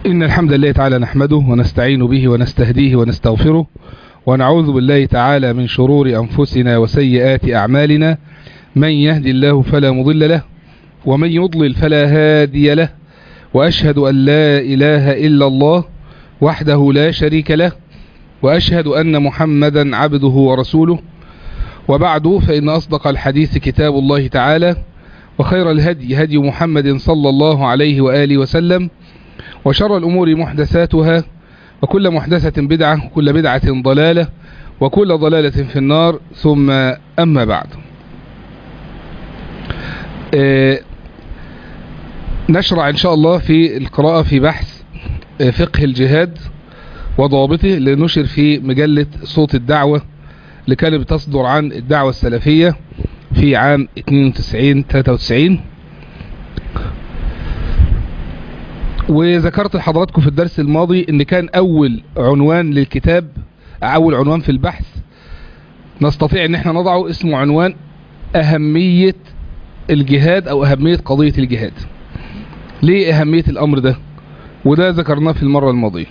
إن الحمد لله تعالى نحمده ونستعين به ونستهديه ونستغفره ونعوذ بالله تعالى من شرور أنفسنا وسيئات أعمالنا من يهدي الله فلا مضل له ومن يضلل فلا هادي له وأشهد أن لا إله إلا الله وحده لا شريك له وأشهد أن محمدا عبده ورسوله وبعد فإن أصدق الحديث كتاب الله تعالى وخير الهدي هدي محمد صلى الله عليه وآله وسلم وشر الأمور محدثاتها وكل محدثة بدعة وكل بدعة ضلالة وكل ضلالة في النار ثم أما بعد آه نشرع إن شاء الله في القراءة في بحث آه فقه الجهاد وضوابطه لنشر في مجلة صوت الدعوة اللي كانت بتصدر عن الدعوة السلفية في عام 92-93 وذكرت لحضراتكم في الدرس الماضي ان كان اول عنوان للكتاب اول عنوان في البحث نستطيع ان احنا نضعه اسمه عنوان اهمية الجهاد او اهمية قضية الجهاد ليه اهمية الامر ده وده ذكرناه في المرة الماضية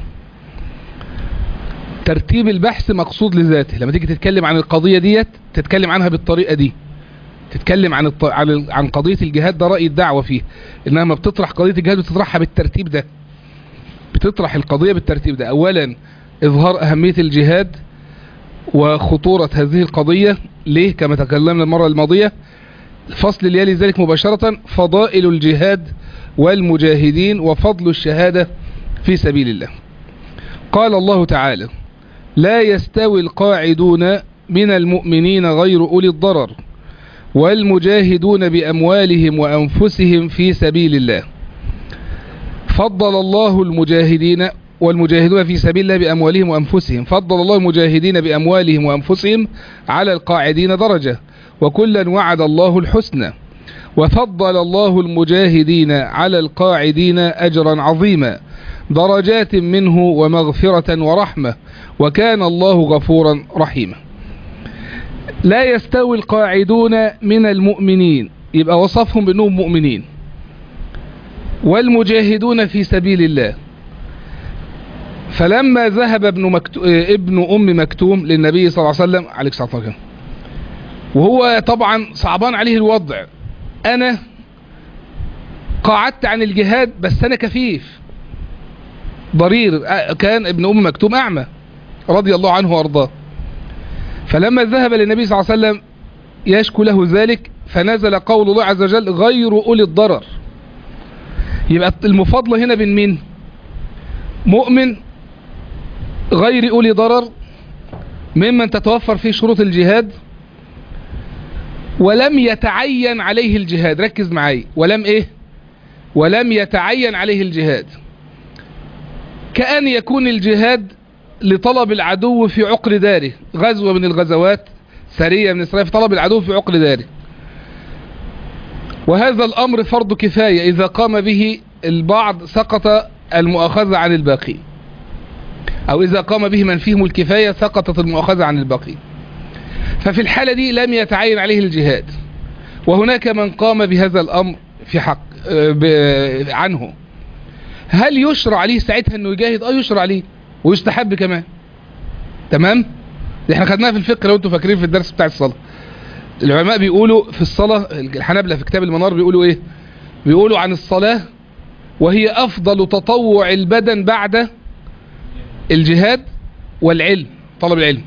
ترتيب البحث مقصود لذاته لما تيجي تتكلم عن القضية ديت تتكلم عنها بالطريقة دي تتكلم عن الط... عن عن قضية الجهاد ده رأي الدعوة فيه انها ما بتطرح قضية الجهاد بتطرحها بالترتيب ده بتطرح القضية بالترتيب ده اولا اظهار اهمية الجهاد وخطورة هذه القضية ليه كما تكلمنا المرة الماضية الفصل اللي يلي ذلك مباشرة فضائل الجهاد والمجاهدين وفضل الشهادة في سبيل الله قال الله تعالى لا يستوي القاعدون من المؤمنين غير أولي الضرر والمجاهدون بأموالهم وأنفسهم في سبيل الله فضل الله المجاهدين والمجاهدون في سبيل الله بأموالهم وأنفسهم فضل الله المجاهدين بأموالهم وأنفسهم على القاعدين درجة وكلا وعد الله الحسنى وفضل الله المجاهدين على القاعدين أجرا عظيما درجات منه ومغفرة ورحمة وكان الله غفورا رحيما لا يستوي القاعدون من المؤمنين يبقى وصفهم بأنهم مؤمنين والمجاهدون في سبيل الله فلما ذهب ابن, مكتو... ابن أم مكتوم للنبي صلى الله عليه وسلم عليك الصلاة والسلام وهو طبعا صعبان عليه الوضع أنا قاعدت عن الجهاد بس أنا كفيف ضرير كان ابن أم مكتوم أعمى رضي الله عنه وأرضاه فلما ذهب للنبي صلى الله عليه وسلم يشكو له ذلك فنزل قول الله عز وجل غير أولي الضرر يبقى المفاضلة هنا بين مين مؤمن غير أولي ضرر ممن تتوفر فيه شروط الجهاد ولم يتعين عليه الجهاد ركز معي ولم ايه ولم يتعين عليه الجهاد كأن يكون الجهاد لطلب العدو في عقر داره غزوة من الغزوات سرية من إسرائيل في طلب العدو في عقر داره وهذا الأمر فرض كفاية إذا قام به البعض سقط المؤاخذة عن الباقي أو إذا قام به من فيهم الكفاية سقطت المؤاخذة عن الباقي ففي الحالة دي لم يتعين عليه الجهاد وهناك من قام بهذا الأمر في حق عنه هل يشرع عليه ساعتها أنه يجاهد أو يشرع عليه ويستحب كمان تمام احنا خدناها في الفقه لو انتم فاكرين في الدرس بتاع الصلاة العلماء بيقولوا في الصلاة الحنابلة في كتاب المنار بيقولوا ايه بيقولوا عن الصلاة وهي افضل تطوع البدن بعد الجهاد والعلم طلب العلم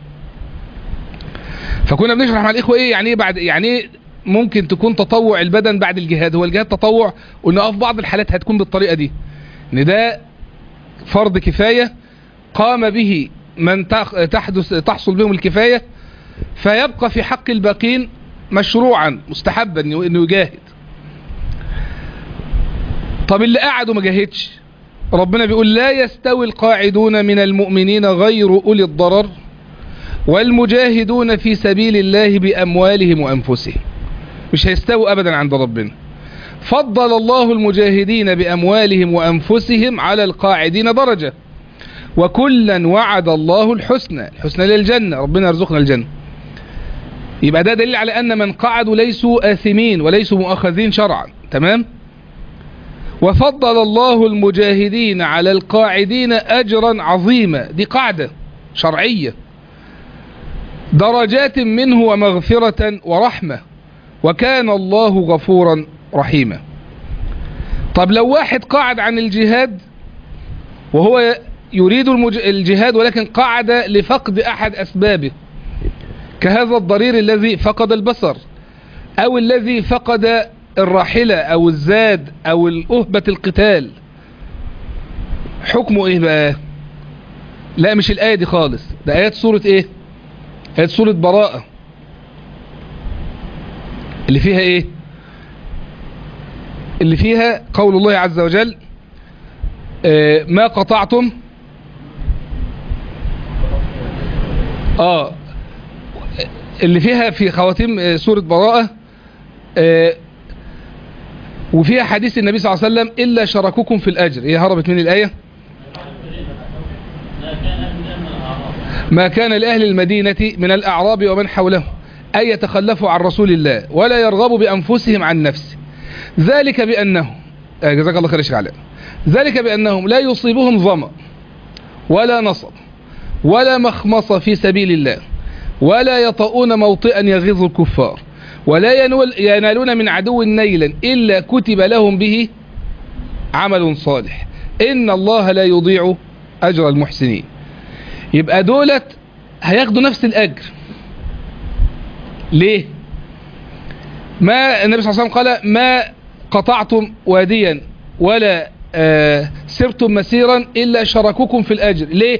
فكنا بنشرح مع الاخوة ايه يعني ايه بعد يعني ايه ممكن تكون تطوع البدن بعد الجهاد هو الجهاد تطوع قلنا في بعض الحالات هتكون بالطريقة دي ان ده فرض كفاية قام به من تحدث تحصل بهم الكفاية فيبقى في حق الباقين مشروعا مستحبا انه يجاهد طب اللي قعد وما جاهدش ربنا بيقول لا يستوي القاعدون من المؤمنين غير أولي الضرر والمجاهدون في سبيل الله بأموالهم وأنفسهم مش هيستوي أبدا عند ربنا فضل الله المجاهدين بأموالهم وأنفسهم على القاعدين درجة وكلا وعد الله الحسنى الحسنى للجنة ربنا يرزقنا الجنة يبقى ده دليل على أن من قعدوا ليسوا آثمين وليسوا مؤخذين شرعا تمام وفضل الله المجاهدين على القاعدين أجرا عظيما دي قاعدة شرعية درجات منه ومغفرة ورحمة وكان الله غفورا رحيما طب لو واحد قاعد عن الجهاد وهو يريد المج... الجهاد ولكن قاعد لفقد أحد أسبابه كهذا الضرير الذي فقد البصر أو الذي فقد الراحلة أو الزاد أو الأهبة القتال حكمه إيه بقى لا مش الآية دي خالص ده آيات سورة إيه آيات سورة براءة اللي فيها إيه اللي فيها قول الله عز وجل آه ما قطعتم اه اللي فيها في خواتيم آه سورة براءة آه وفيها حديث النبي صلى الله عليه وسلم إلا شركوكم في الأجر هي هربت من الآية ما كان لأهل المدينة من الأعراب ومن حوله أن يتخلفوا عن رسول الله ولا يرغبوا بأنفسهم عن نفسه ذلك بأنهم آه جزاك الله خير يا شيخ علاء ذلك بأنهم لا يصيبهم ظمأ ولا نصب ولا مخمصة في سبيل الله ولا يطؤون موطئا يغيظ الكفار ولا ينول ينالون من عدو نيلا إلا كتب لهم به عمل صالح إن الله لا يضيع أجر المحسنين يبقى دولت هياخدوا نفس الأجر ليه ما النبي صلى الله عليه وسلم قال ما قطعتم واديا ولا آه سرتم مسيرا إلا شركوكم في الأجر ليه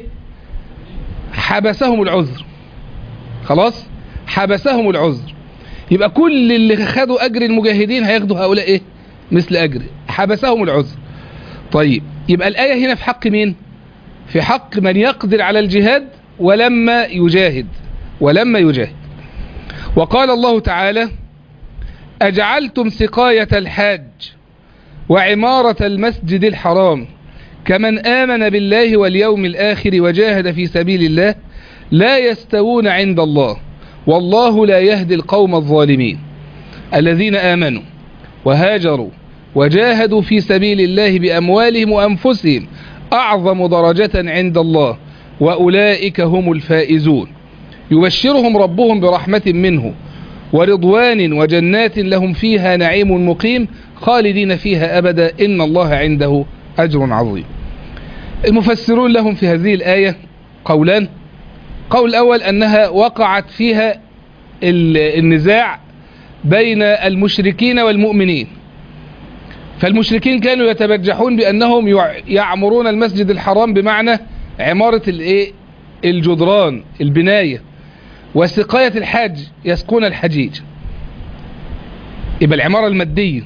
حبسهم العذر خلاص حبسهم العذر يبقى كل اللي خدوا أجر المجاهدين هياخدوا هؤلاء إيه مثل أجر حبسهم العذر طيب يبقى الآية هنا في حق مين في حق من يقدر على الجهاد ولما يجاهد ولما يجاهد وقال الله تعالى أجعلتم سقاية الحاج وعمارة المسجد الحرام كمن آمن بالله واليوم الآخر وجاهد في سبيل الله لا يستوون عند الله والله لا يهدي القوم الظالمين الذين آمنوا وهاجروا وجاهدوا في سبيل الله بأموالهم وأنفسهم أعظم درجة عند الله وأولئك هم الفائزون يبشرهم ربهم برحمة منه ورضوان وجنات لهم فيها نعيم مقيم خالدين فيها أبدا إن الله عنده أجر عظيم المفسرون لهم في هذه الآية قولان قول الأول أنها وقعت فيها النزاع بين المشركين والمؤمنين فالمشركين كانوا يتبجحون بأنهم يعمرون المسجد الحرام بمعنى عمارة الايه الجدران البناية وسقاية الحاج يسقون الحجيج يبقى العمارة المادية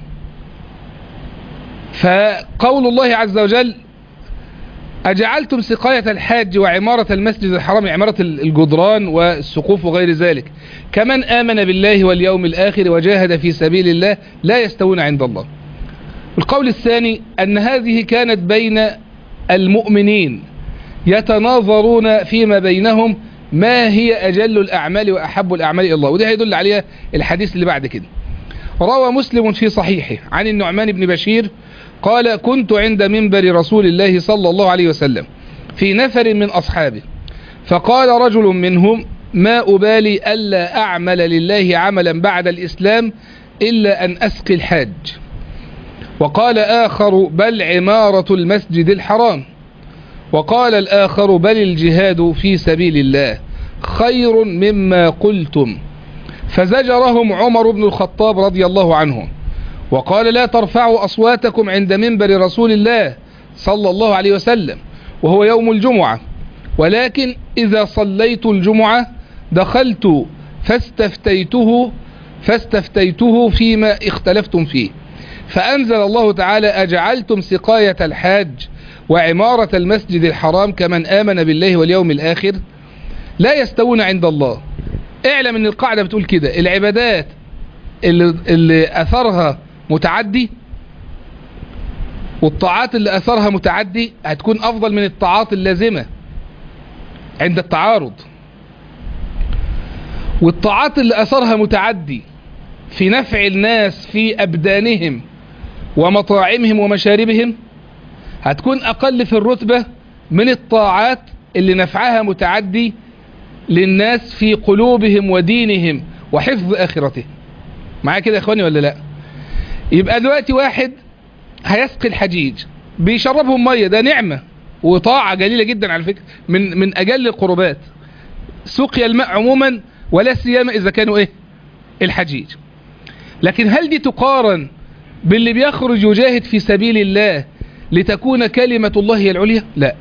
فقول الله عز وجل أجعلتم سقاية الحاج وعمارة المسجد الحرام عمارة الجدران والسقوف وغير ذلك كمن آمن بالله واليوم الآخر وجاهد في سبيل الله لا يستوون عند الله القول الثاني أن هذه كانت بين المؤمنين يتناظرون فيما بينهم ما هي أجل الأعمال وأحب الأعمال إلى الله وده هيدل عليها الحديث اللي بعد كده روى مسلم في صحيحه عن النعمان بن بشير قال كنت عند منبر رسول الله صلى الله عليه وسلم في نفر من أصحابه فقال رجل منهم ما أبالي ألا أعمل لله عملا بعد الإسلام إلا أن أسقي الحاج وقال آخر بل عمارة المسجد الحرام وقال الآخر بل الجهاد في سبيل الله خير مما قلتم فزجرهم عمر بن الخطاب رضي الله عنه وقال لا ترفعوا أصواتكم عند منبر رسول الله صلى الله عليه وسلم وهو يوم الجمعة ولكن إذا صليت الجمعة دخلت فاستفتيته فاستفتيته فيما اختلفتم فيه فأنزل الله تعالى أجعلتم سقاية الحاج وعمارة المسجد الحرام كمن آمن بالله واليوم الآخر لا يستوون عند الله اعلم ان القاعدة بتقول كده العبادات اللي, اللي أثرها متعدي والطاعات اللي أثرها متعدي هتكون أفضل من الطاعات اللازمة عند التعارض والطاعات اللي أثرها متعدي في نفع الناس في أبدانهم ومطاعمهم ومشاربهم هتكون أقل في الرتبة من الطاعات اللي نفعها متعدي للناس في قلوبهم ودينهم وحفظ آخرتهم معايا كده يا إخواني ولا لا يبقى دلوقتي واحد هيسقي الحجيج بيشربهم مية ده نعمة وطاعة جليلة جدا على فكرة من, من أجل القربات سقي الماء عموما ولا سيما إذا كانوا إيه الحجيج لكن هل دي تقارن باللي بيخرج يجاهد في سبيل الله لتكون كلمة الله هي العليا لا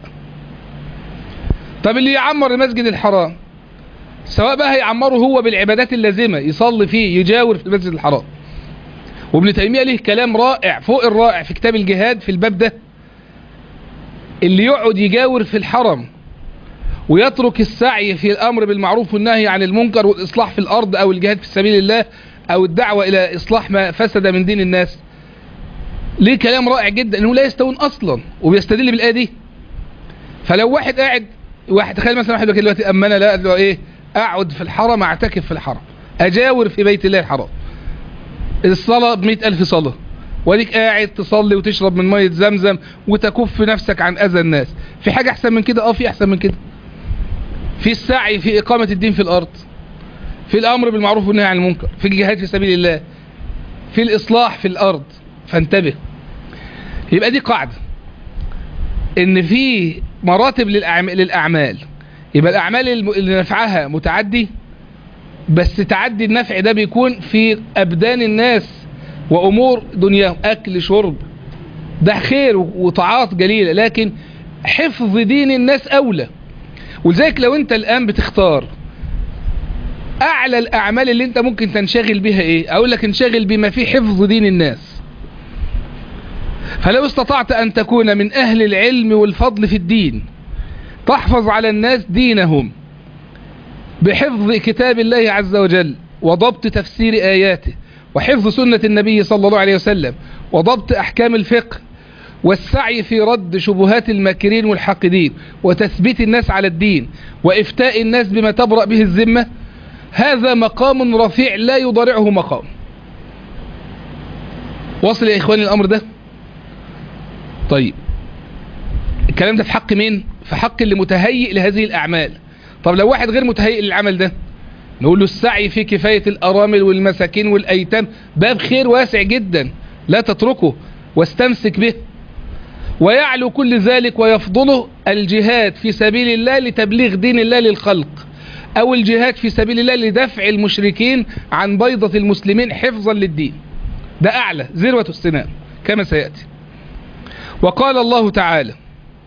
طب اللي يعمر المسجد الحرام سواء بقى هيعمره هو بالعبادات اللازمة يصلي فيه يجاور في المسجد الحرام وابن تيمية له كلام رائع فوق الرائع في كتاب الجهاد في الباب ده اللي يقعد يجاور في الحرم ويترك السعي في الأمر بالمعروف والنهي عن المنكر والإصلاح في الأرض أو الجهاد في سبيل الله أو الدعوة إلى إصلاح ما فسد من دين الناس ليه كلام رائع جدا انه لا يستوون اصلا وبيستدل بالايه دي فلو واحد قاعد واحد تخيل مثلا واحد دلوقتي اما انا لا له ايه اقعد في الحرم اعتكف في الحرم اجاور في بيت الله الحرام الصلاه ب ألف صلاه وديك قاعد تصلي وتشرب من ميه زمزم وتكف نفسك عن اذى الناس في حاجه احسن من كده اه في احسن من كده في السعي في اقامه الدين في الارض في الامر بالمعروف والنهي عن المنكر في الجهاد في سبيل الله في الاصلاح في الارض فانتبه يبقى دي قاعدة ان في مراتب للأعمال يبقى الأعمال اللي نفعها متعدي بس تعدي النفع ده بيكون في أبدان الناس وأمور دنياهم أكل شرب ده خير وطاعات جليلة لكن حفظ دين الناس أولى ولذلك لو أنت الآن بتختار أعلى الأعمال اللي أنت ممكن تنشغل بها إيه أقول لك انشغل بما فيه حفظ دين الناس فلو استطعت أن تكون من أهل العلم والفضل في الدين تحفظ على الناس دينهم بحفظ كتاب الله عز وجل وضبط تفسير آياته وحفظ سنة النبي صلى الله عليه وسلم وضبط أحكام الفقه والسعي في رد شبهات الماكرين والحاقدين وتثبيت الناس على الدين وإفتاء الناس بما تبرأ به الذمة هذا مقام رفيع لا يضارعه مقام وصل يا إخواني الأمر ده طيب الكلام ده في حق مين في حق اللي متهيئ لهذه الأعمال طب لو واحد غير متهيئ للعمل ده نقول له السعي في كفاية الأرامل والمساكين والأيتام باب خير واسع جدا لا تتركه واستمسك به ويعلو كل ذلك ويفضله الجهاد في سبيل الله لتبليغ دين الله للخلق أو الجهاد في سبيل الله لدفع المشركين عن بيضة المسلمين حفظا للدين ده أعلى ذروة السنام كما سيأتي وقال الله تعالى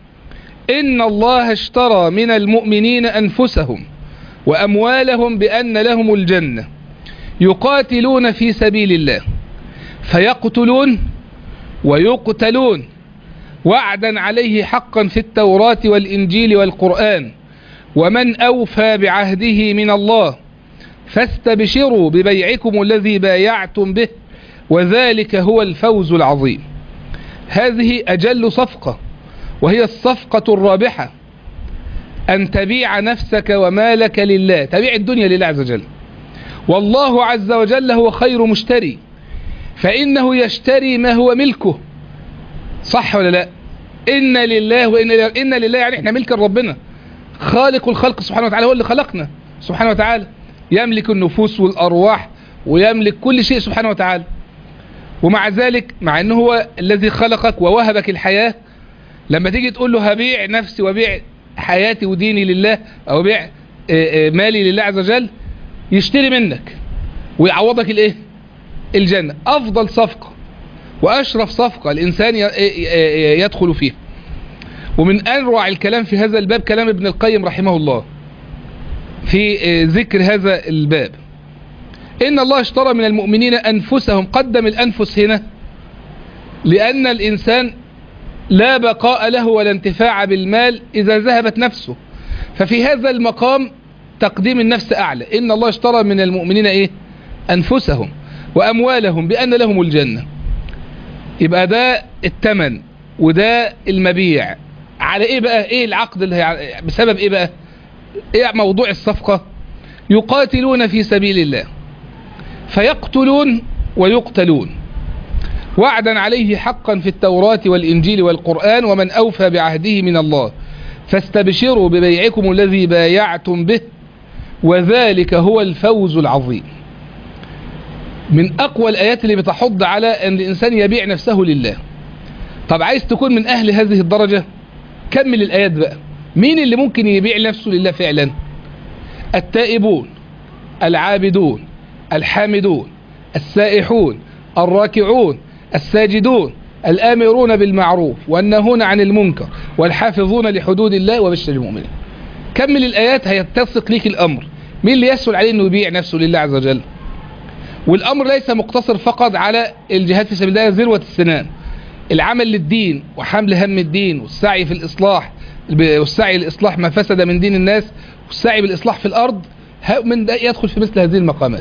إن الله اشترى من المؤمنين أنفسهم وأموالهم بأن لهم الجنة يقاتلون في سبيل الله فيقتلون ويقتلون وعدا عليه حقا في التوراة والإنجيل والقرآن ومن أوفى بعهده من الله فاستبشروا ببيعكم الذي بايعتم به وذلك هو الفوز العظيم هذه أجل صفقة وهي الصفقة الرابحة أن تبيع نفسك ومالك لله تبيع الدنيا لله عز وجل والله عز وجل هو خير مشتري فإنه يشتري ما هو ملكه صح ولا لا إن لله وإن إن لله يعني إحنا ملك ربنا خالق الخلق سبحانه وتعالى هو اللي خلقنا سبحانه وتعالى يملك النفوس والأرواح ويملك كل شيء سبحانه وتعالى ومع ذلك مع أنه هو الذي خلقك ووهبك الحياة لما تيجي تقول له هبيع نفسي وبيع حياتي وديني لله أو بيع مالي لله عز وجل يشتري منك ويعوضك الايه الجنة أفضل صفقة وأشرف صفقة الإنسان يدخل فيها ومن أروع الكلام في هذا الباب كلام ابن القيم رحمه الله في ذكر هذا الباب إن الله اشترى من المؤمنين أنفسهم قدم الأنفس هنا لأن الإنسان لا بقاء له ولا انتفاع بالمال إذا ذهبت نفسه ففي هذا المقام تقديم النفس أعلى إن الله اشترى من المؤمنين إيه أنفسهم وأموالهم بأن لهم الجنة يبقى ده التمن وده المبيع على إيه بقى إيه العقد اللي بسبب إيه بقى إيه موضوع الصفقة يقاتلون في سبيل الله فيقتلون ويقتلون وعدا عليه حقا في التوراة والإنجيل والقرآن ومن أوفى بعهده من الله فاستبشروا ببيعكم الذي بايعتم به وذلك هو الفوز العظيم من أقوى الآيات اللي بتحض على أن الإنسان يبيع نفسه لله طب عايز تكون من أهل هذه الدرجة كمل الآيات بقى مين اللي ممكن يبيع نفسه لله فعلا التائبون العابدون الحامدون السائحون الراكعون الساجدون الآمرون بالمعروف والنهون عن المنكر والحافظون لحدود الله وبشر المؤمنين كمل الآيات هيتسق ليك الأمر مين اللي يسهل عليه أنه يبيع نفسه لله عز وجل والأمر ليس مقتصر فقط على الجهاد في سبيل الله ذروة السنان العمل للدين وحمل هم الدين والسعي في الإصلاح والسعي لإصلاح ما فسد من دين الناس والسعي بالإصلاح في الأرض من ده يدخل في مثل هذه المقامات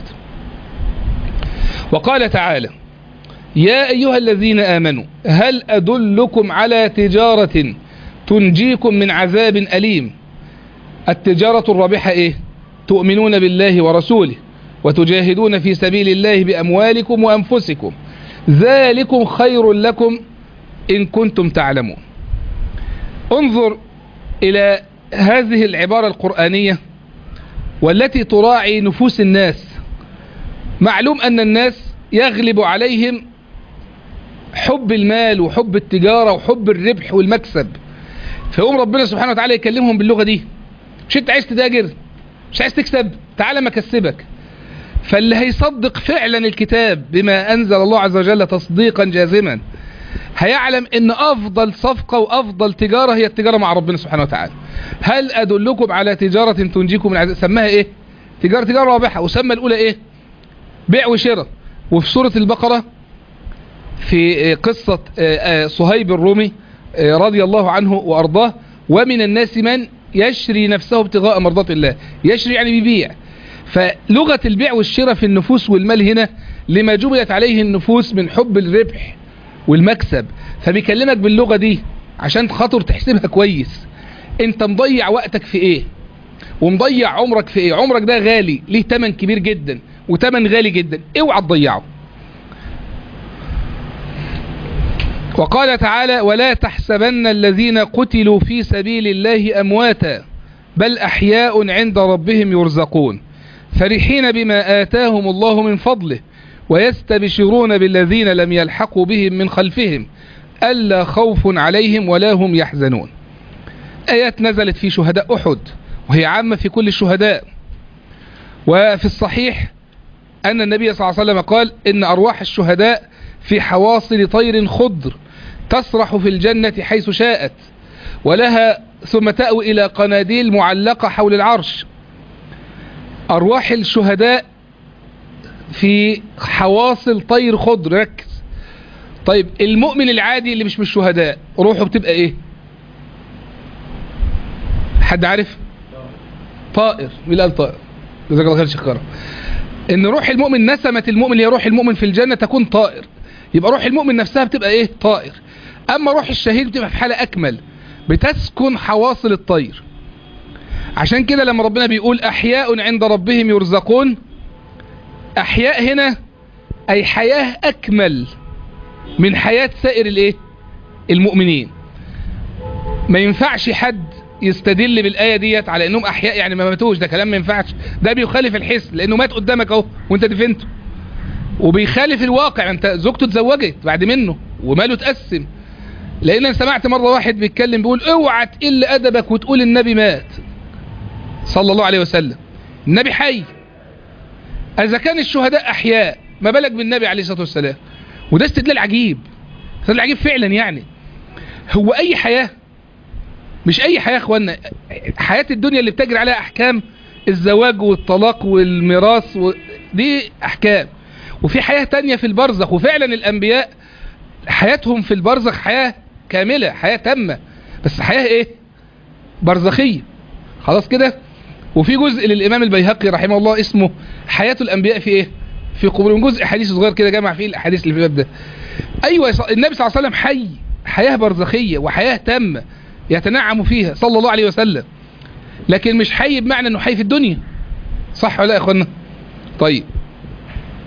وقال تعالى يا أيها الذين آمنوا هل أدلكم على تجارة تنجيكم من عذاب أليم التجارة الرابحة إيه تؤمنون بالله ورسوله وتجاهدون في سبيل الله بأموالكم وأنفسكم ذلكم خير لكم إن كنتم تعلمون انظر إلى هذه العبارة القرآنية والتي تراعي نفوس الناس معلوم أن الناس يغلب عليهم حب المال وحب التجارة وحب الربح والمكسب فيقوم ربنا سبحانه وتعالى يكلمهم باللغة دي مش انت عايز تتاجر مش عايز تكسب تعالى ما اكسبك فاللي هيصدق فعلا الكتاب بما أنزل الله عز وجل تصديقا جازما هيعلم ان افضل صفقة وافضل تجارة هي التجارة مع ربنا سبحانه وتعالى هل ادلكم على تجارة تنجيكم من عذاب سماها ايه تجارة تجارة رابحة وسمى الاولى ايه بيع وشراء وفي سورة البقرة في قصة صهيب الرومي رضي الله عنه وارضاه ومن الناس من يشري نفسه ابتغاء مرضات الله يشري يعني بيبيع فلغة البيع والشراء في النفوس والمال هنا لما جبلت عليه النفوس من حب الربح والمكسب فبيكلمك باللغة دي عشان خاطر تحسبها كويس انت مضيع وقتك في ايه ومضيع عمرك في ايه عمرك ده غالي ليه تمن كبير جدا وتمن غالي جدا اوعى تضيعه وقال تعالى ولا تحسبن الذين قتلوا في سبيل الله أمواتا بل أحياء عند ربهم يرزقون فرحين بما آتاهم الله من فضله ويستبشرون بالذين لم يلحقوا بهم من خلفهم ألا خوف عليهم ولا هم يحزنون آيات نزلت في شهداء أحد وهي عامة في كل الشهداء وفي الصحيح أن النبي صلى الله عليه وسلم قال إن أرواح الشهداء في حواصل طير خضر تسرح في الجنة حيث شاءت ولها ثم تأوي إلى قناديل معلقة حول العرش أرواح الشهداء في حواصل طير خضر ركز طيب المؤمن العادي اللي مش من الشهداء روحه بتبقى ايه حد عارف طائر مين قال طائر جزاك الله خير شيخ كرم ان روح المؤمن نسمت المؤمن اللي هي روح المؤمن في الجنة تكون طائر يبقى روح المؤمن نفسها بتبقى ايه طائر اما روح الشهيد بتبقى في حالة اكمل بتسكن حواصل الطير عشان كده لما ربنا بيقول احياء عند ربهم يرزقون احياء هنا اي حياة اكمل من حياة سائر الايه المؤمنين ما ينفعش حد يستدل بالآية ديت على انهم احياء يعني ما ماتوش ده كلام ما ينفعش ده بيخالف الحس لانه مات قدامك اهو وانت دفنته وبيخالف الواقع انت زوجته اتزوجت بعد منه وماله اتقسم لان انا سمعت مرة واحد بيتكلم بيقول اوعى تقل ادبك وتقول النبي مات صلى الله عليه وسلم النبي حي اذا كان الشهداء احياء ما بالك بالنبي عليه الصلاة والسلام وده استدلال عجيب استدلال عجيب فعلا يعني هو اي حياة مش اي حياة يا اخوانا حياة الدنيا اللي بتجري عليها احكام الزواج والطلاق والميراث و... دي احكام وفي حياة تانية في البرزخ وفعلا الانبياء حياتهم في البرزخ حياة كاملة حياة تامة بس حياة ايه برزخية خلاص كده وفي جزء للامام البيهقي رحمه الله اسمه حياة الانبياء في ايه في قبورهم جزء حديث صغير كده جمع فيه الاحاديث اللي في الباب ده ايوه النبي صلى الله عليه وسلم حي حياة برزخية وحياة تامة يتنعم فيها صلى الله عليه وسلم لكن مش حي بمعنى انه حي في الدنيا صح ولا يا اخوانا طيب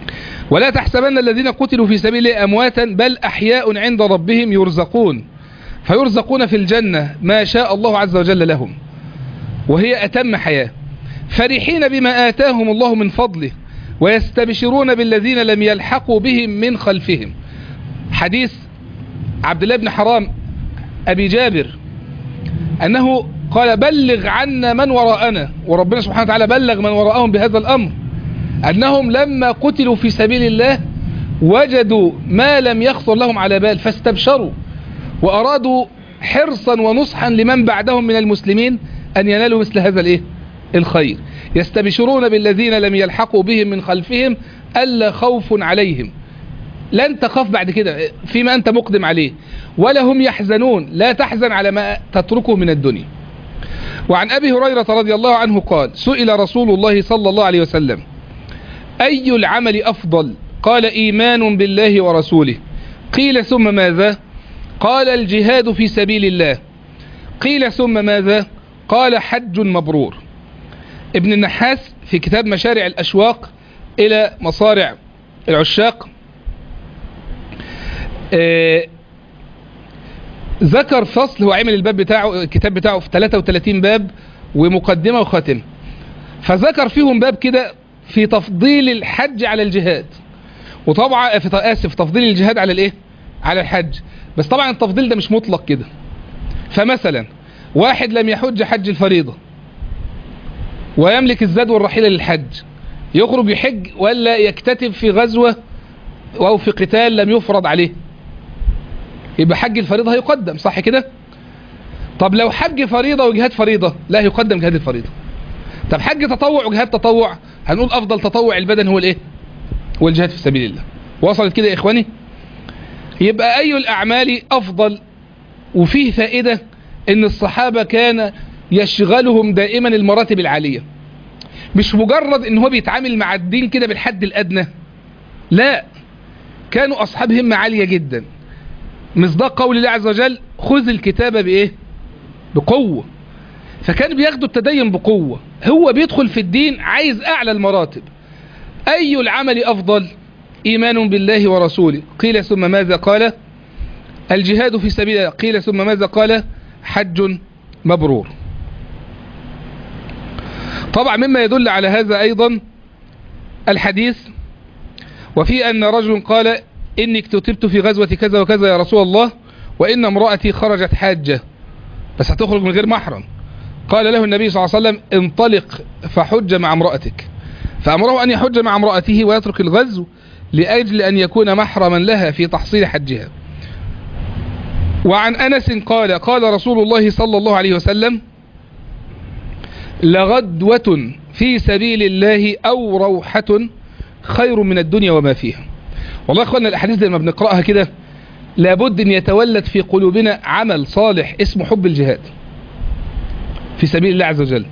ولا تحسبن الذين قتلوا في سبيل الله أمواتا بل أحياء عند ربهم يرزقون فيرزقون في الجنة ما شاء الله عز وجل لهم وهي أتم حياة فرحين بما آتاهم الله من فضله ويستبشرون بالذين لم يلحقوا بهم من خلفهم حديث عبد الله بن حرام أبي جابر أنه قال بلغ عنا من وراءنا وربنا سبحانه وتعالى بلغ من وراءهم بهذا الأمر أنهم لما قتلوا في سبيل الله وجدوا ما لم يخطر لهم على بال فاستبشروا وأرادوا حرصا ونصحا لمن بعدهم من المسلمين أن ينالوا مثل هذا الإيه؟ الخير يستبشرون بالذين لم يلحقوا بهم من خلفهم ألا خوف عليهم لن تخاف بعد كده فيما أنت مقدم عليه ولا هم يحزنون لا تحزن على ما تتركه من الدنيا وعن أبي هريرة رضي الله عنه قال سئل رسول الله صلى الله عليه وسلم أي العمل أفضل قال إيمان بالله ورسوله قيل ثم ماذا قال الجهاد في سبيل الله قيل ثم ماذا قال حج مبرور ابن النحاس في كتاب مشارع الأشواق إلى مصارع العشاق آه ذكر فصل هو عمل الباب بتاعه الكتاب بتاعه في 33 باب ومقدمة وخاتمة فذكر فيهم باب كده في تفضيل الحج على الجهاد وطبعا في اسف تفضيل الجهاد على الايه على الحج بس طبعا التفضيل ده مش مطلق كده فمثلا واحد لم يحج حج الفريضة ويملك الزاد والرحيلة للحج يخرج يحج ولا يكتتب في غزوة او في قتال لم يفرض عليه يبقى حج الفريضة هيقدم صح كده طب لو حج فريضة وجهاد فريضة لا يقدم جهاد الفريضة طب حج تطوع وجهاد تطوع هنقول افضل تطوع البدن هو الايه هو الجهاد في سبيل الله وصلت كده يا اخواني يبقى اي الاعمال افضل وفيه فائدة ان الصحابة كان يشغلهم دائما المراتب العالية مش مجرد ان هو بيتعامل مع الدين كده بالحد الادنى لا كانوا اصحاب همة عالية جدا مصداق قول الله عز وجل خذ الكتاب بايه بقوة فكان بياخدوا التدين بقوة هو بيدخل في الدين عايز اعلى المراتب اي العمل افضل ايمان بالله ورسوله قيل ثم ماذا قال الجهاد في سبيل الله قيل ثم ماذا قال حج مبرور طبعا مما يدل على هذا ايضا الحديث وفي ان رجل قال اني اكتتبت في غزوة كذا وكذا يا رسول الله وان امرأتي خرجت حاجة بس هتخرج من غير محرم قال له النبي صلى الله عليه وسلم انطلق فحج مع امرأتك فأمره أن يحج مع امرأته ويترك الغزو لأجل أن يكون محرما لها في تحصيل حجها وعن أنس قال قال رسول الله صلى الله عليه وسلم لغدوة في سبيل الله أو روحة خير من الدنيا وما فيها والله أخوانا الأحاديث لما بنقرأها كده لابد أن يتولد في قلوبنا عمل صالح اسمه حب الجهاد في سبيل الله عز وجل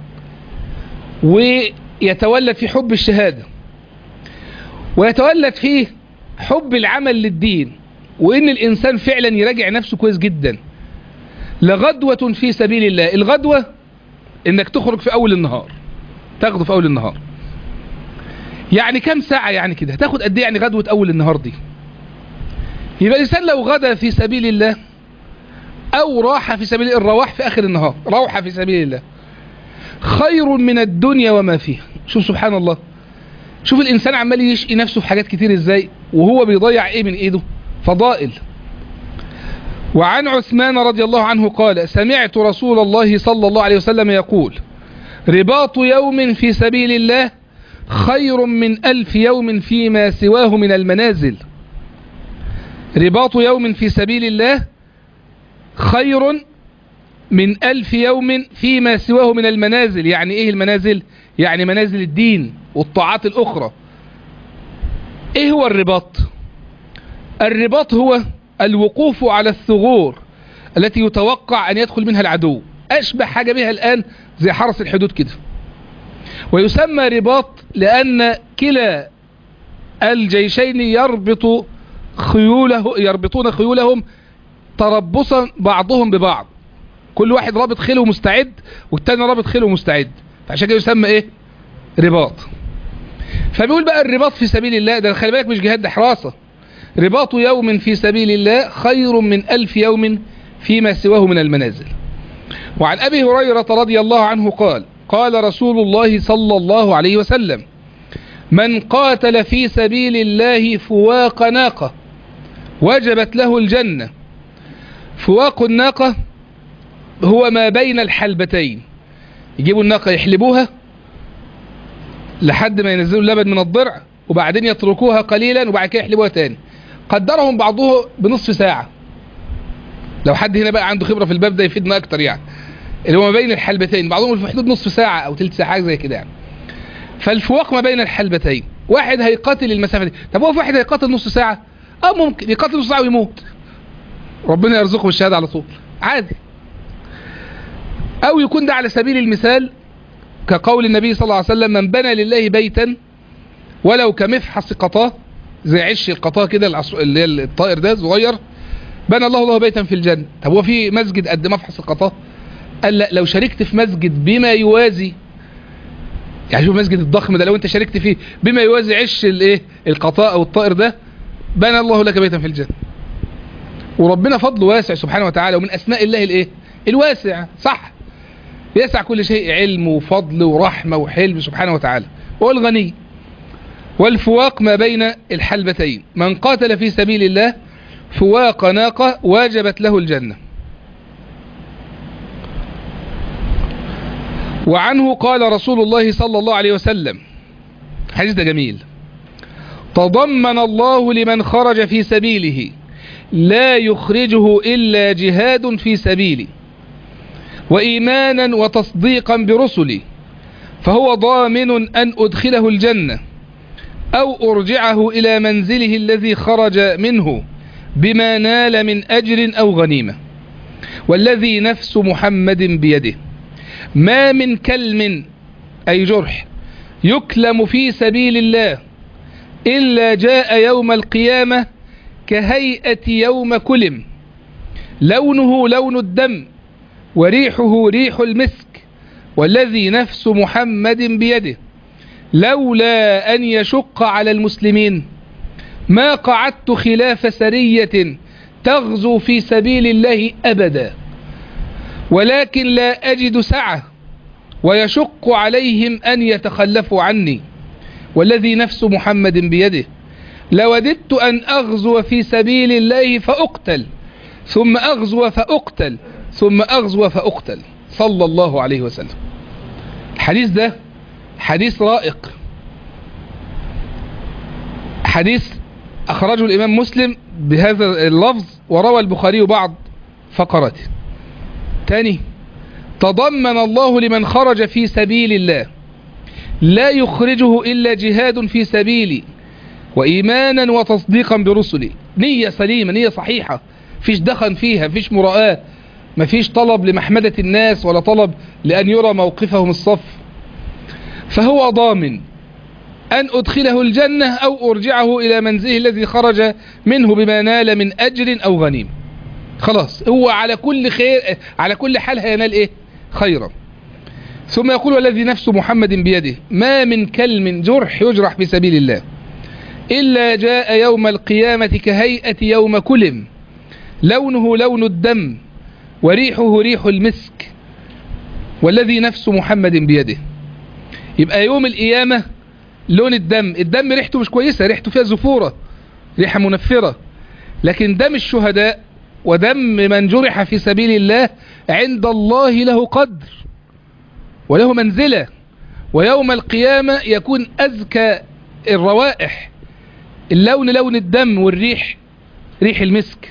ويتولد في حب الشهادة ويتولد فيه حب العمل للدين وإن الإنسان فعلا يراجع نفسه كويس جدا لغدوة في سبيل الله الغدوة إنك تخرج في أول النهار تاخده في أول النهار يعني كم ساعة يعني كده هتاخد قد ايه يعني غدوة أول النهار دي يبقى الإنسان لو غدا في سبيل الله أو راح في سبيل الرواح في آخر النهار روح في سبيل الله خير من الدنيا وما فيها شوف سبحان الله شوف الإنسان عمال يشقي نفسه في حاجات كتير إزاي وهو بيضيع إيه من إيده فضائل وعن عثمان رضي الله عنه قال سمعت رسول الله صلى الله عليه وسلم يقول رباط يوم في سبيل الله خير من ألف يوم فيما سواه من المنازل رباط يوم في سبيل الله خير من ألف يوم فيما سواه من المنازل يعني إيه المنازل يعني منازل الدين والطاعات الأخرى إيه هو الرباط الرباط هو الوقوف على الثغور التي يتوقع أن يدخل منها العدو أشبه حاجة بها الآن زي حرس الحدود كده ويسمى رباط لأن كلا الجيشين يربط خيوله يربطون خيولهم تربصا بعضهم ببعض كل واحد رابط خيله مستعد والتاني رابط خيله مستعد فعشان كده يسمى ايه رباط فبيقول بقى الرباط في سبيل الله ده خلي بالك مش جهاد ده حراسة رباط يوم في سبيل الله خير من ألف يوم فيما سواه من المنازل وعن أبي هريرة رضي الله عنه قال قال رسول الله صلى الله عليه وسلم من قاتل في سبيل الله فواق ناقة وجبت له الجنة فواق الناقة هو ما بين الحلبتين يجيبوا الناقة يحلبوها لحد ما ينزلوا اللبن من الضرع وبعدين يتركوها قليلا وبعد كده يحلبوها تاني قدرهم بعضه بنصف ساعة لو حد هنا بقى عنده خبرة في الباب ده يفيدنا اكتر يعني اللي هو ما بين الحلبتين بعضهم في حدود نصف ساعة او تلت ساعة حاجة زي كده يعني فالفواق ما بين الحلبتين واحد هيقاتل المسافة دي طب هو في واحد هيقاتل نص ساعة اه ممكن يقاتل نص ساعة ويموت ربنا يرزقه بالشهادة على طول عادي او يكون ده على سبيل المثال كقول النبي صلى الله عليه وسلم من بنى لله بيتا ولو كمفحص قطاه زي عش القطاه كده العص- اللي هي الطائر ده صغير بنى الله له بيتا في الجنة طب هو في مسجد قد مفحص القطاه قال لا لو شاركت في مسجد بما يوازي يعني شوف المسجد الضخم ده لو انت شاركت فيه بما يوازي عش الايه القطاء او الطائر ده بنى الله لك بيتا في الجنة وربنا فضله واسع سبحانه وتعالى ومن اسماء الله الايه الواسع صح يسع كل شيء علم وفضل ورحمة وحلم سبحانه وتعالى هو الغني والفواق ما بين الحلبتين من قاتل في سبيل الله فواق ناقة واجبت له الجنة وعنه قال رسول الله صلى الله عليه وسلم حديث ده جميل تضمن الله لمن خرج في سبيله لا يخرجه إلا جهاد في سبيلي وإيمانا وتصديقا برسلي فهو ضامن أن أدخله الجنة أو أرجعه إلى منزله الذي خرج منه بما نال من أجر أو غنيمة والذي نفس محمد بيده ما من كلم أي جرح يكلم في سبيل الله إلا جاء يوم القيامة كهيئة يوم كلم لونه لون الدم وريحه ريح المسك والذي نفس محمد بيده لولا أن يشق على المسلمين ما قعدت خلاف سرية تغزو في سبيل الله أبدا ولكن لا أجد سعة ويشق عليهم أن يتخلفوا عني والذي نفس محمد بيده لوددت أن أغزو في سبيل الله فأقتل ثم أغزو فأقتل ثم أغزو فأقتل صلى الله عليه وسلم الحديث ده حديث رائق حديث أخرجه الإمام مسلم بهذا اللفظ وروى البخاري بعض فقراته تاني تضمن الله لمن خرج في سبيل الله لا يخرجه إلا جهاد في سبيلي وإيمانا وتصديقا برسلي نية سليمة نية صحيحة فيش دخن فيها فيش مراءة مفيش طلب لمحمدة الناس ولا طلب لأن يرى موقفهم الصف فهو ضامن أن أدخله الجنة أو أرجعه إلى منزله الذي خرج منه بما نال من أجر أو غنيم خلاص هو على كل خير على كل حال هينال إيه خيرا ثم يقول والذي نفس محمد بيده ما من كلم جرح يجرح في سبيل الله إلا جاء يوم القيامة كهيئة يوم كلم لونه لون الدم وريحه ريح المسك والذي نفس محمد بيده يبقى يوم القيامة لون الدم الدم ريحته مش كويسة ريحته فيها زفورة ريحة منفرة لكن دم الشهداء ودم من جرح في سبيل الله عند الله له قدر وله منزلة ويوم القيامة يكون أزكى الروائح اللون لون الدم والريح ريح المسك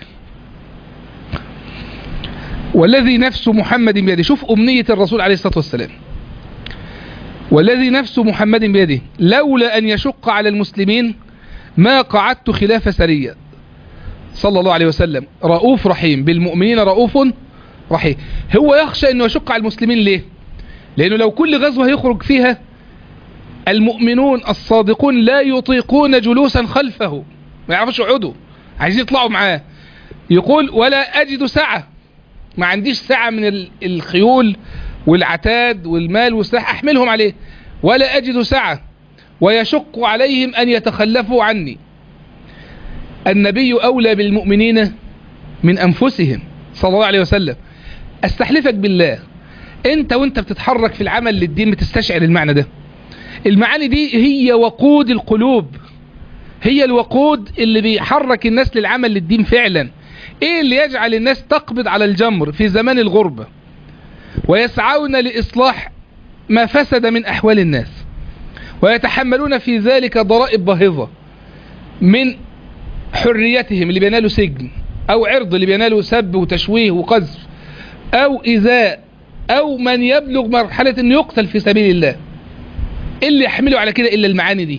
والذي نفس محمد بيده شوف أمنية الرسول عليه الصلاة والسلام والذي نفس محمد بيده لولا أن يشق على المسلمين ما قعدت خلاف سرية صلى الله عليه وسلم رؤوف رحيم بالمؤمنين رؤوف رحيم هو يخشى أنه يشق على المسلمين ليه لأنه لو كل غزوة يخرج فيها المؤمنون الصادقون لا يطيقون جلوسا خلفه ما يعرفوش يقعدوا عايزين يطلعوا معاه يقول ولا أجد سعة ما عنديش سعة من ال- الخيول والعتاد والمال والسلاح أحملهم عليه ولا أجد سعة ويشق عليهم أن يتخلفوا عني النبي أولى بالمؤمنين من أنفسهم صلى الله عليه وسلم استحلفك بالله انت وانت بتتحرك في العمل للدين بتستشعر المعنى ده المعاني دي هي وقود القلوب هي الوقود اللي بيحرك الناس للعمل للدين فعلا ايه اللي يجعل الناس تقبض على الجمر في زمان الغربة ويسعون لإصلاح ما فسد من أحوال الناس ويتحملون في ذلك ضرائب باهظة من حريتهم اللي بينالوا سجن أو عرض اللي بينالوا سب وتشويه وقذف أو إذاء أو من يبلغ مرحلة أنه يقتل في سبيل الله اللي يحمله على كده إلا المعاني دي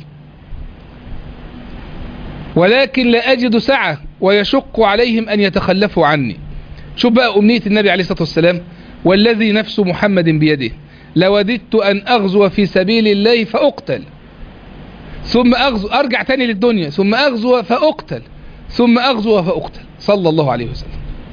ولكن لا أجد سعة ويشق عليهم أن يتخلفوا عني شوف بقى أمنية النبي عليه الصلاة والسلام والذي نفس محمد بيده لوددت أن أغزو في سبيل الله فأقتل ثم أغزو أرجع تاني للدنيا ثم أغزو فأقتل ثم أغزو فأقتل صلى الله عليه وسلم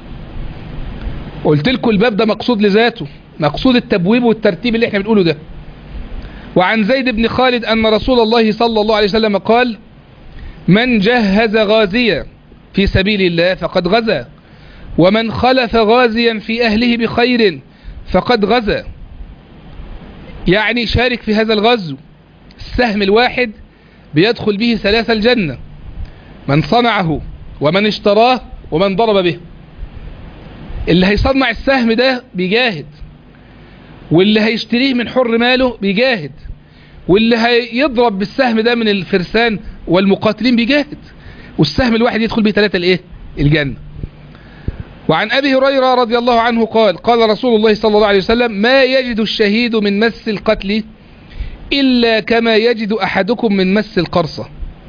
قلت لكم الباب ده مقصود لذاته مقصود التبويب والترتيب اللي احنا بنقوله ده وعن زيد بن خالد أن رسول الله صلى الله عليه وسلم قال من جهز غازيا في سبيل الله فقد غزا ومن خلف غازيا في أهله بخير فقد غزا يعني شارك في هذا الغزو السهم الواحد بيدخل به ثلاثة الجنة من صنعه ومن اشتراه ومن ضرب به اللي هيصنع السهم ده بيجاهد واللي هيشتريه من حر ماله بيجاهد واللي هيضرب بالسهم ده من الفرسان والمقاتلين بيجاهد والسهم الواحد يدخل به ثلاثة الايه الجنة وعن أبي هريرة رضي الله عنه قال قال رسول الله صلى الله عليه وسلم ما يجد الشهيد من مس القتل إلا كما يجد أحدكم من مس القرصة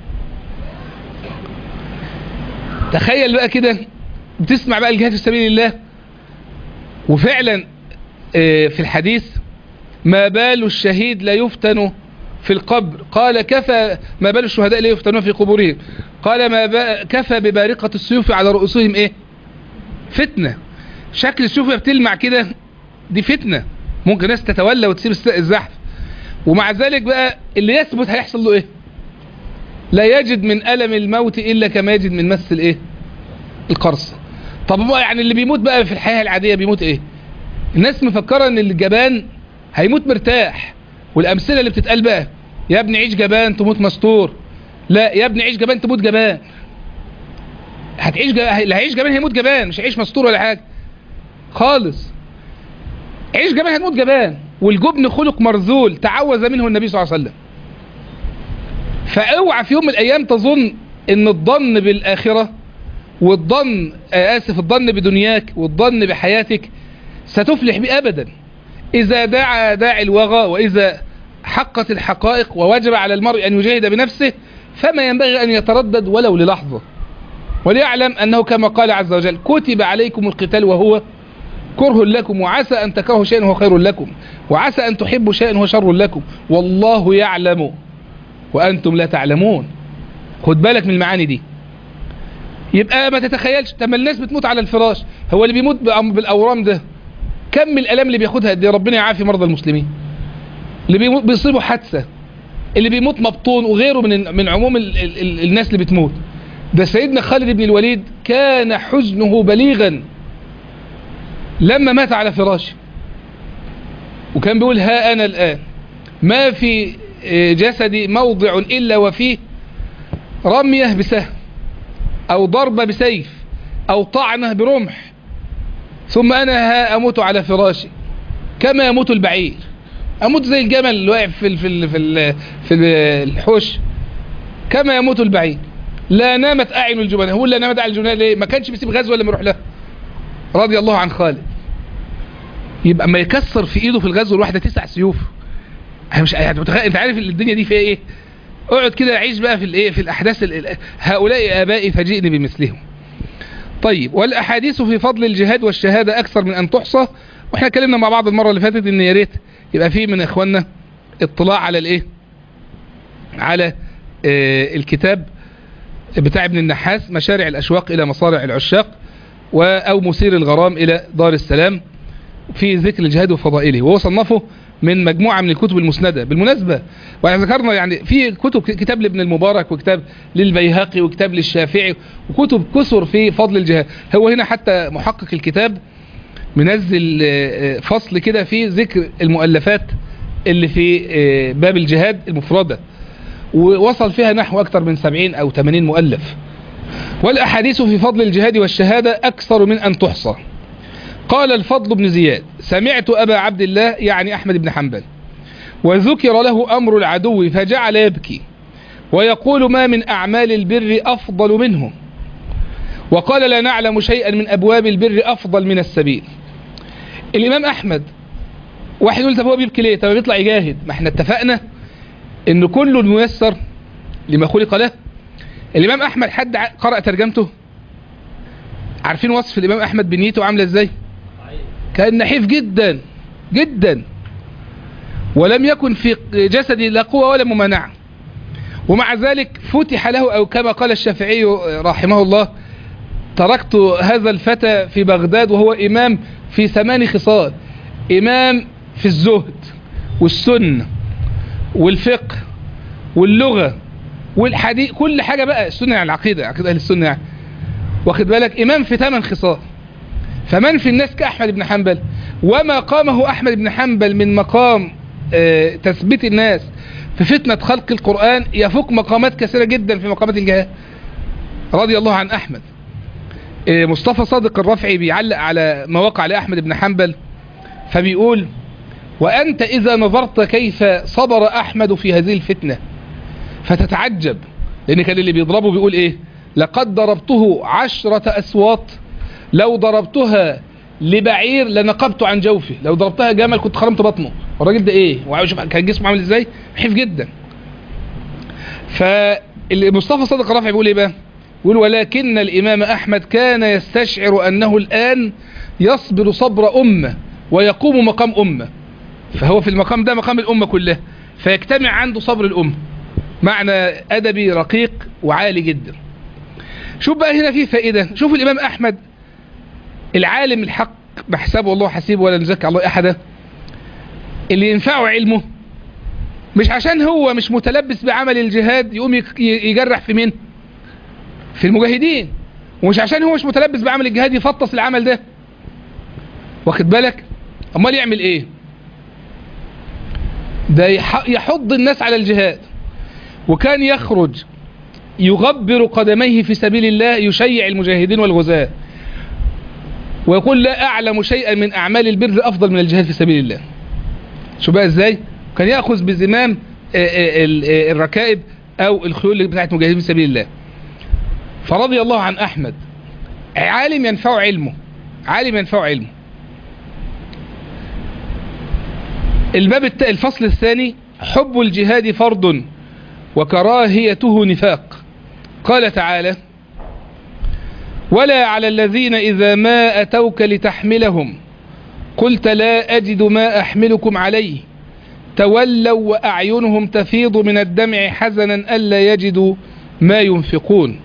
تخيل بقى كده بتسمع بقى الجهاد في سبيل الله وفعلا في الحديث ما بال الشهيد لا يفتن في القبر قال كفى ما بال الشهداء لا يفتنون في قبورهم قال ما كفى ببارقة السيوف على رؤوسهم ايه فتنة شكل السيوف بتلمع كده دي فتنة ممكن ناس تتولى وتسيب الزحف ومع ذلك بقى اللي يثبت هيحصل له ايه لا يجد من ألم الموت إلا كما يجد من مس الايه القرص طب ما يعني اللي بيموت بقى في الحياة العادية بيموت ايه الناس مفكرة ان الجبان هيموت مرتاح والامثلة اللي بتتقال بقى يا ابني عيش جبان تموت مستور لا يا ابني عيش جبان تموت جبان هتعيش جبان اللي هيعيش جبان هيموت جبان مش هيعيش مستور ولا حاجة خالص عيش جبان هتموت جبان والجبن خلق مرذول تعوذ منه النبي صلى الله عليه وسلم فاوعى في يوم من الايام تظن ان الظن بالاخرة والظن اسف الظن بدنياك والظن بحياتك ستفلح بيه ابدا اذا دعا داعي الوغى واذا حقت الحقائق ووجب على المرء ان يجاهد بنفسه فما ينبغي ان يتردد ولو للحظة وليعلم انه كما قال عز وجل كتب عليكم القتال وهو كره لكم وعسى ان تكرهوا شيئا وهو خير لكم وعسى ان تحبوا شيئا وهو شر لكم والله يعلم وانتم لا تعلمون خد بالك من المعاني دي يبقى ما تتخيلش طب الناس بتموت على الفراش هو اللي بيموت بالاورام ده كم من الالام اللي بياخدها دي ربنا يعافي مرضى المسلمين اللي بيموت بيصيبوا حادثه اللي بيموت مبطون وغيره من من عموم ال ال ال الناس اللي بتموت ده سيدنا خالد بن الوليد كان حزنه بليغا لما مات على فراشه وكان بيقول ها انا الان ما في جسدي موضع الا وفيه رميه بسهم او ضربة بسيف او طعنة برمح ثم انا ها اموت على فراشي كما يموت البعير اموت زي الجمل اللي واقف في ال في ال في ال في الحوش كما يموت البعير لا نامت اعين الجبناء هو لا نامت اعين الجبناء ليه ما كانش بيسيب غزوه لما يروح لها رضي الله عن خالد يبقى ما يكسر في ايده في الغزوه الواحده تسع سيوف انا مش انت عارف الدنيا دي فيها ايه اقعد كده عيش بقى في الايه في الاحداث ال... هؤلاء ابائي فجئني بمثلهم طيب والاحاديث في فضل الجهاد والشهاده اكثر من ان تحصى واحنا اتكلمنا مع بعض المره اللي فاتت ان يا ريت يبقى في من اخواننا اطلاع على الايه على آه الكتاب بتاع ابن النحاس مشارع الاشواق الى مصارع العشاق او مثير الغرام الى دار السلام في ذكر الجهاد وفضائله وهو صنفه من مجموعة من الكتب المسندة بالمناسبة واحنا ذكرنا يعني في كتب كتاب لابن المبارك وكتاب للبيهقي وكتاب للشافعي وكتب كثر في فضل الجهاد هو هنا حتى محقق الكتاب منزل آه، آه، فصل كده في ذكر المؤلفات اللي في آه، باب الجهاد المفردة ووصل فيها نحو أكثر من 70 أو 80 مؤلف والأحاديث في فضل الجهاد والشهادة أكثر من أن تحصى قال الفضل بن زياد سمعت أبا عبد الله يعني أحمد بن حنبل وذكر له أمر العدو فجعل يبكي ويقول ما من أعمال البر أفضل منه وقال لا نعلم شيئا من أبواب البر أفضل من السبيل الإمام أحمد واحد يقول طب هو بيبكي ليه طب بيطلع يجاهد ما احنا اتفقنا ان كل ميسر لما خلق له الإمام أحمد حد ع- قرأ ترجمته عارفين وصف الإمام أحمد بنيته عاملة ازاي كان نحيف جدا جدا ولم يكن في جسده لا قوة ولا ممانعة ومع ذلك فتح له أو كما قال الشافعي رحمه الله تركت هذا الفتى في بغداد وهو إمام في ثمان خصال إمام في الزهد والسنة والفقه واللغة والحديث كل حاجة بقى السنة يعني العقيدة عقيدة أهل السنة يعني واخد بالك إمام في ثمان خصال فمن في الناس كأحمد بن حنبل وما قامه أحمد بن حنبل من مقام آه، تثبيت الناس في فتنة خلق القرآن يفوق مقامات كثيرة جدا في مقامات الجهاد رضي الله عن أحمد آه، مصطفى صادق الرفعي بيعلق على مواقع لأحمد بن حنبل فبيقول وأنت إذا نظرت كيف صبر أحمد في هذه الفتنة فتتعجب لأن كان اللي بيضربه بيقول إيه لقد ضربته عشرة أسواط لو ضربتها لبعير لنقبت عن جوفه لو ضربتها جمل كنت خرمت بطنه الراجل ده ايه وعاوز شوف كان جسمه عامل ازاي حيف جدا فمصطفى صادق الرافعي بيقول ايه بقى يقول ولكن الامام احمد كان يستشعر انه الان يصبر صبر امه ويقوم مقام امه فهو في المقام ده مقام الامه كلها فيجتمع عنده صبر الامه معنى ادبي رقيق وعالي جدا شوف بقى هنا في فائده شوف الامام احمد العالم الحق بحسابه الله حسيبه ولا نزكي الله احدا اللي ينفعه علمه مش عشان هو مش متلبس بعمل الجهاد يقوم يك- يجرح في مين في المجاهدين ومش عشان هو مش متلبس بعمل الجهاد يفطس العمل ده واخد بالك امال يعمل ايه ده يح- يحض الناس على الجهاد وكان يخرج يغبر قدميه في سبيل الله يشيع المجاهدين والغزاة ويقول لا أعلم شيئا من أعمال البر أفضل من الجهاد في سبيل الله شو بقى إزاي كان يأخذ بزمام آه، آه، ال- آه، الركائب أو الخيول اللي بتاعت مجاهدين في سبيل الله فرضي الله عن أحمد عالم ينفع علمه عالم ينفع علمه الباب الت... الفصل الثاني حب الجهاد فرض وكراهيته نفاق قال تعالى ولا على الذين إذا ما أتوك لتحملهم قلت لا أجد ما أحملكم عليه تولوا وأعينهم تفيض من الدمع حزنا ألا يجدوا ما ينفقون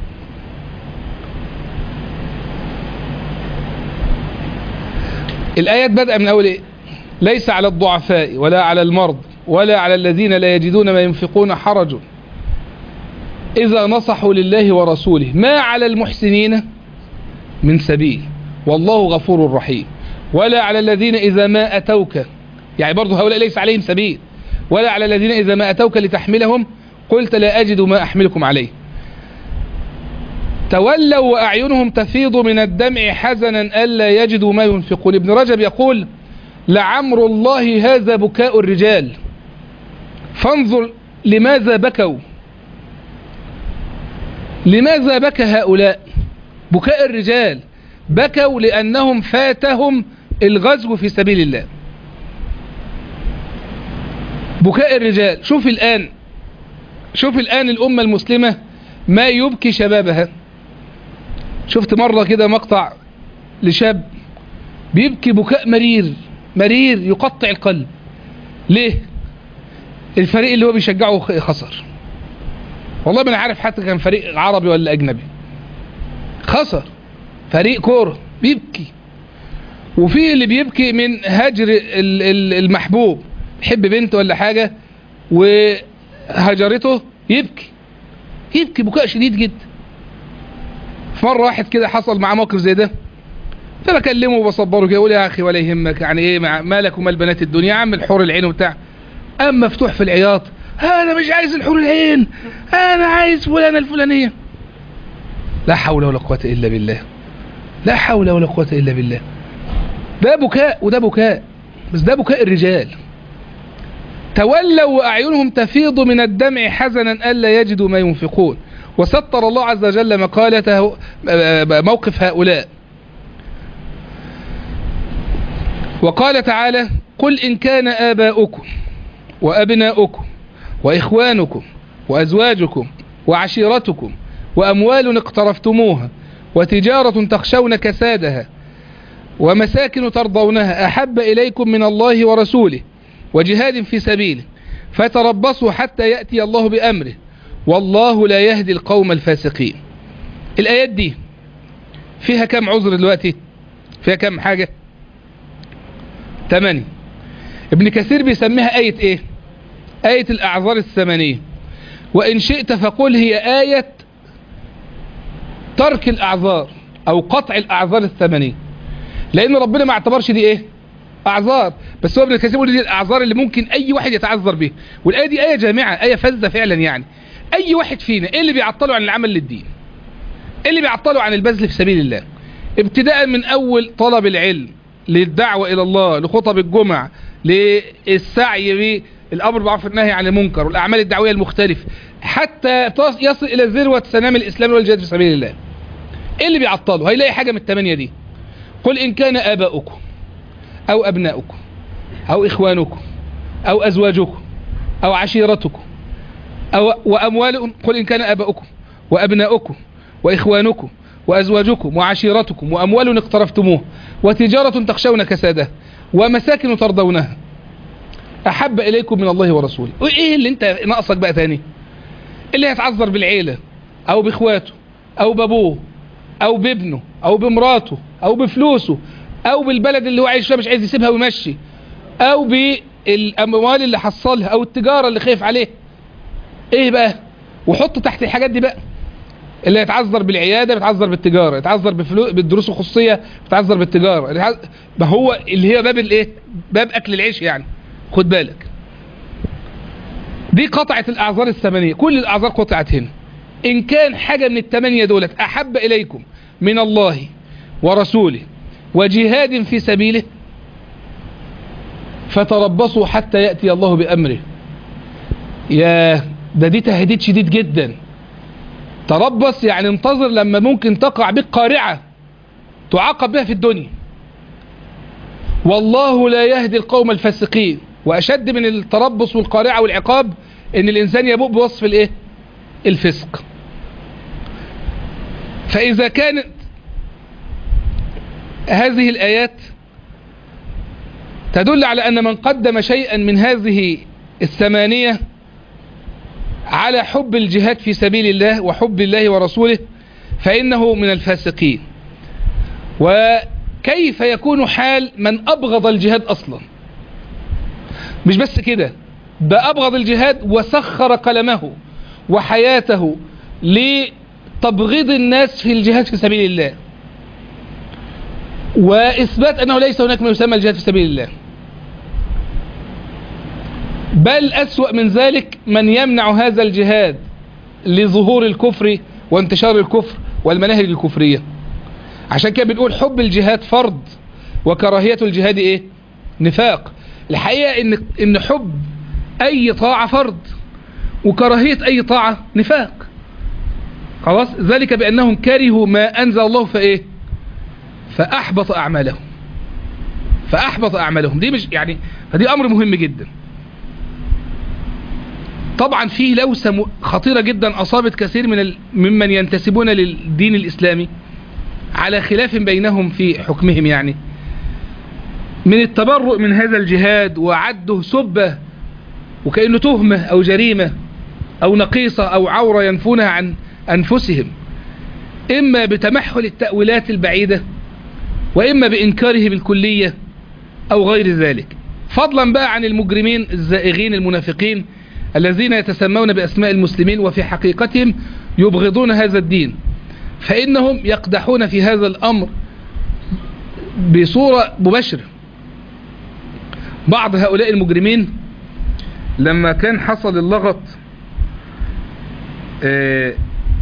الآيات بدأ من أول إيه؟ ليس على الضعفاء ولا على المرض ولا على الذين لا يجدون ما ينفقون حرج إذا نصحوا لله ورسوله ما على المحسنين من سبيل والله غفور رحيم ولا على الذين إذا ما أتوك يعني برضو هؤلاء ليس عليهم سبيل ولا على الذين إذا ما أتوك لتحملهم قلت لا أجد ما أحملكم عليه تولوا وأعينهم تفيض من الدمع حزنا ألا يجدوا ما ينفقون ابن رجب يقول لعمر الله هذا بكاء الرجال فانظر لماذا بكوا لماذا بكى هؤلاء بكاء الرجال بكوا لأنهم فاتهم الغزو في سبيل الله بكاء الرجال شوف الآن شوف الآن الأمة المسلمة ما يبكي شبابها شفت مرة كده مقطع لشاب بيبكي بكاء مرير مرير يقطع القلب ليه الفريق اللي هو بيشجعه خسر والله ما انا عارف حتى كان فريق عربي ولا اجنبي خسر فريق كوره بيبكي وفي اللي بيبكي من هجر ال- ال- المحبوب يحب بنت ولا حاجة وهجرته يبكي يبكي بكاء شديد جدا في مرة واحد كده حصل معاه موقف زي ده فبكلمه وبصبره كده يقول يا اخي ولا يهمك يعني ايه مع- مالك ومال بنات الدنيا يا عم الحور العين وبتاع اما مفتوح في العياط انا مش عايز الحور العين انا عايز فلانه الفلانيه لا حول ولا قوه الا بالله لا حول ولا قوه الا بالله ده بكاء وده بكاء بس ده بكاء الرجال تولوا واعينهم تفيض من الدمع حزنا الا يجدوا ما ينفقون وستر الله عز وجل مقالته موقف هؤلاء وقال تعالى قل إن كان آباؤكم وأبناؤكم وإخوانكم وأزواجكم وعشيرتكم وأموال اقترفتموها وتجارة تخشون كسادها ومساكن ترضونها أحب إليكم من الله ورسوله وجهاد في سبيله فتربصوا حتى يأتي الله بأمره والله لا يهدي القوم الفاسقين الآيات دي فيها كم عذر دلوقتي فيها كم حاجة ثمانية ابن كثير بيسميها آية ايه آية الأعذار الثمانية وإن شئت فقل هي آية ترك الأعذار أو قطع الأعذار الثمانية لأن ربنا ما اعتبرش دي ايه أعذار بس هو ابن كثير بيقول دي الأعذار اللي ممكن أي واحد يتعذر بيها والآية دي آية جامعة آية فذة فعلا يعني أي واحد فينا إيه اللي بيعطله عن العمل للدين إيه اللي بيعطله عن البذل في سبيل الله ابتداء من أول طلب العلم للدعوة إلى الله لخطب الجمع للسعي بالأمر بالمعروف والنهي عن المنكر والأعمال الدعوية المختلفة حتى تص- يصل إلى ذروة سنام الإسلام والجهاد في سبيل الله إيه اللي بيعطله هيلاقي حاجة من الثمانية دي قل إن كان آباؤكم أو أبناؤكم أو إخوانكم أو أزواجكم أو عشيرتكم أو وأموال قل إن كان آباؤكم وأبناؤكم وإخوانكم وأزواجكم وعشيرتكم وأموال اقترفتموه وتجارة تخشون كسادها ومساكن ترضونها أحب إليكم من الله ورسوله وإيه اللي أنت ناقصك بقى تاني اللي هيتعذر بالعيلة أو بإخواته أو بأبوه أو بابنه أو بمراته أو بفلوسه أو بالبلد اللي هو عايش فيها مش عايز يسيبها ويمشي أو بالأموال اللي حصلها أو التجارة اللي خايف عليه إيه بقى وحط تحت الحاجات دي بقى اللي يتعذر بالعيادة بيتعذر بالتجارة يتعذر بفلو... بالدروس الخصوصية بيتعذر بالتجارة اللي يتعذر- ما هو اللي هي باب الايه باب اكل العيش يعني خد بالك دي قطعت الاعذار الثمانية كل الاعذار قطعت هنا ان كان حاجة من الثمانية دولت احب اليكم من الله ورسوله وجهاد في سبيله فتربصوا حتى يأتي الله بأمره يا ده دي تهديد شديد جدا تربص يعني انتظر لما ممكن تقع بك قارعة تعاقب بها في الدنيا والله لا يهدي القوم الفاسقين وأشد من التربص والقارعة والعقاب ان الإنسان يبوء بوصف الايه الفسق فإذا كانت هذه الآيات تدل على أن من قدم شيئا من هذه الثمانية على حب الجهاد في سبيل الله وحب الله ورسوله فإنه من الفاسقين وكيف يكون حال من أبغض الجهاد أصلا مش بس كده ده أبغض الجهاد وسخر قلمه وحياته لتبغيض الناس في الجهاد في سبيل الله وإثبات أنه ليس هناك ما يسمى الجهاد في سبيل الله بل أسوأ من ذلك من يمنع هذا الجهاد لظهور الكفر وانتشار الكفر والمناهج الكفرية عشان كده بنقول حب الجهاد فرض وكراهية الجهاد ايه نفاق الحقيقة ان, إن حب اي طاعة فرض وكراهية اي طاعة نفاق خلاص ذلك بانهم كرهوا ما انزل الله فايه فاحبط اعمالهم فاحبط اعمالهم دي مش يعني فدي امر مهم جدا طبعا فيه لوسة خطيرة جدا أصابت كثير من ال... ممن ينتسبون للدين الإسلامي على خلاف بينهم في حكمهم يعني من التبرؤ من هذا الجهاد وعده سبة وكأنه تهمة أو جريمة أو نقيصة أو عورة ينفونها عن أنفسهم إما بتمحل التأويلات البعيدة وإما بإنكاره بالكلية أو غير ذلك فضلا بقى عن المجرمين الزائغين المنافقين الذين يتسمون بأسماء المسلمين وفي حقيقتهم يبغضون هذا الدين فإنهم يقدحون في هذا الأمر بصورة مباشرة بعض هؤلاء المجرمين لما كان حصل اللغط آه،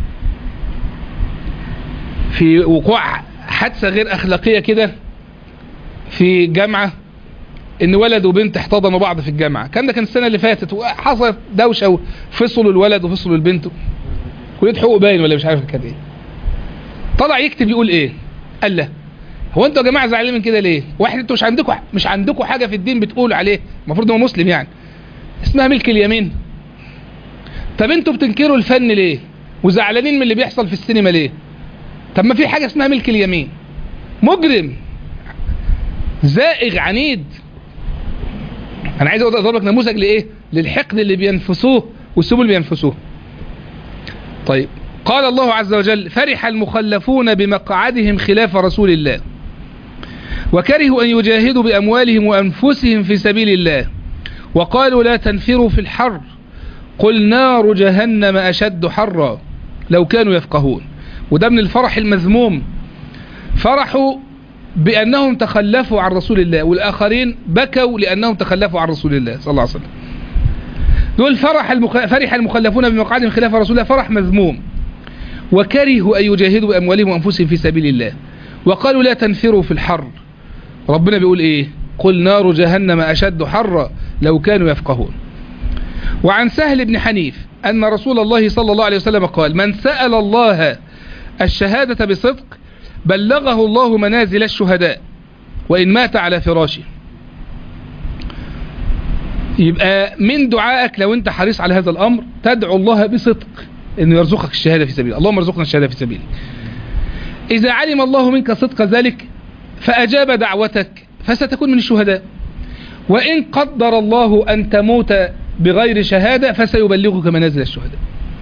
في وقوع حادثة غير أخلاقية كده في جامعة ان ولد وبنت احتضنوا بعض في الجامعة كان ده كان السنة اللي فاتت وحصلت دوشة وفصلوا الولد وفصلوا البنت كلية حقوق باين ولا مش عارف كان ايه طلع يكتب يقول ايه قال له هو انتوا يا جماعه زعلانين من كده ليه واحد انتوا مش عندكم مش عندكم حاجه في الدين بتقولوا عليه المفروض هو مسلم يعني اسمها ملك اليمين طب انتوا بتنكروا الفن ليه وزعلانين من اللي بيحصل في السينما ليه طب ما في حاجه اسمها ملك اليمين مجرم زائغ عنيد انا عايز اضرب لك نموذج لايه للحقد اللي بينفسوه والسبل اللي بينفسوه طيب قال الله عز وجل فرح المخلفون بمقعدهم خلاف رسول الله وكرهوا أن يجاهدوا بأموالهم وأنفسهم في سبيل الله وقالوا لا تنفروا في الحر قل نار جهنم أشد حرا لو كانوا يفقهون وده من الفرح المذموم فرحوا بأنهم تخلفوا عن رسول الله والآخرين بكوا لأنهم تخلفوا عن رسول الله صلى الله عليه وسلم دول فرح, المخ... فرح المخلفون بمقعدهم خلاف رسول الله فرح مذموم وكرهوا أن يجاهدوا بأموالهم وأنفسهم في سبيل الله وقالوا لا تنفروا في الحر ربنا بيقول إيه قل نار جهنم أشد حرا لو كانوا يفقهون وعن سهل بن حنيف أن رسول الله صلى الله عليه وسلم قال من سأل الله الشهادة بصدق بلغه الله منازل الشهداء وإن مات على فراشه يبقى من دعائك لو انت حريص على هذا الأمر تدعو الله بصدق انه يرزقك الشهادة في سبيله اللهم ارزقنا الشهادة في سبيله إذا علم الله منك صدق ذلك فأجاب دعوتك فستكون من الشهداء وإن قدر الله أن تموت بغير شهادة فسيبلغك منازل الشهداء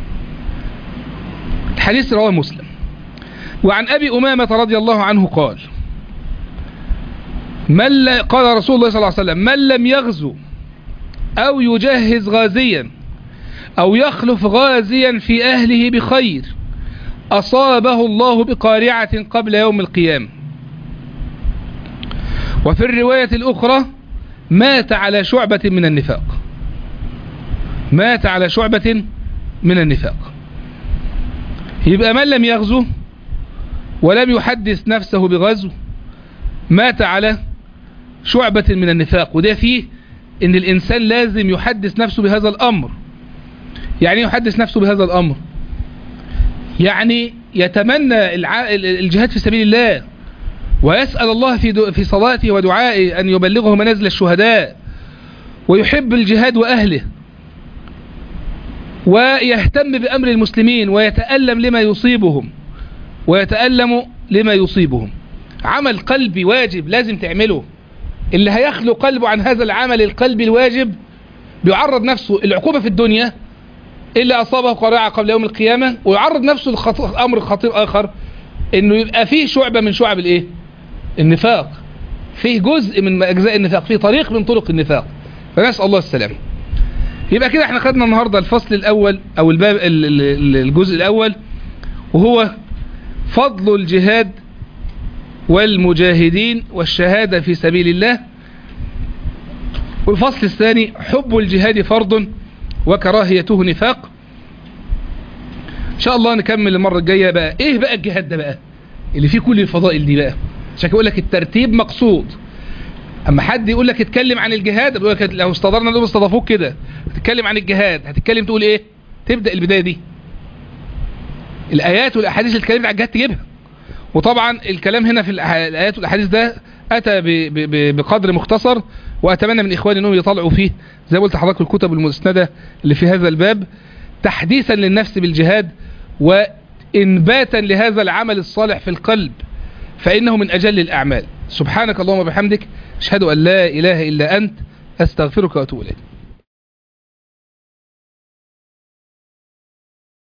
الحديث رواه مسلم وعن أبي أمامة رضي الله عنه قال من لا قال رسول الله صلى الله عليه وسلم من لم يغزو أو يجهز غازيا أو يخلف غازيا في أهله بخير أصابه الله بقارعة قبل يوم القيامة وفي الرواية الأخرى مات على شعبة من النفاق مات على شعبة من النفاق يبقى من لم يغزو ولم يحدث نفسه بغزو مات على شعبة من النفاق وده فيه ان الانسان لازم يحدث نفسه بهذا الامر يعني يحدث نفسه بهذا الامر يعني يتمنى الجهاد في سبيل الله ويسأل الله في في صلاته ودعائه أن يبلغه منازل الشهداء ويحب الجهاد وأهله ويهتم بأمر المسلمين ويتألم لما يصيبهم ويتألم لما يصيبهم عمل قلبي واجب لازم تعمله اللي هيخلو قلبه عن هذا العمل القلبي الواجب بيعرض نفسه العقوبة في الدنيا إلا أصابه قريعة قبل يوم القيامة ويعرض نفسه لأمر خطير آخر إنه يبقى فيه شعبة من شعب الإيه النفاق فيه جزء من أجزاء النفاق فيه طريق من طرق النفاق فنسأل الله السلام يبقى كده احنا خدنا النهاردة الفصل الأول أو الباب الجزء الأول وهو فضل الجهاد والمجاهدين والشهادة في سبيل الله والفصل الثاني حب الجهاد فرض وكراهيته نفاق ان شاء الله نكمل المرة الجاية بقى ايه بقى الجهاد ده بقى اللي فيه كل الفضائل دي بقى عشان يقول لك الترتيب مقصود اما حد يقول لك اتكلم عن الجهاد بيقول لك لو استضرنا دول استضافوك كده هتتكلم عن الجهاد هتتكلم تقول ايه تبدأ البداية دي الايات والاحاديث اللي اتكلمت عن الجهاد تجيبها وطبعا الكلام هنا في الايات والاحاديث ده اتى بقدر مختصر واتمنى من اخواني انهم يطلعوا فيه زي ما قلت لحضرتك الكتب المسنده اللي في هذا الباب تحديثا للنفس بالجهاد وانباتا لهذا العمل الصالح في القلب فانه من اجل الاعمال سبحانك اللهم وبحمدك اشهد ان لا اله الا انت استغفرك واتوب اليك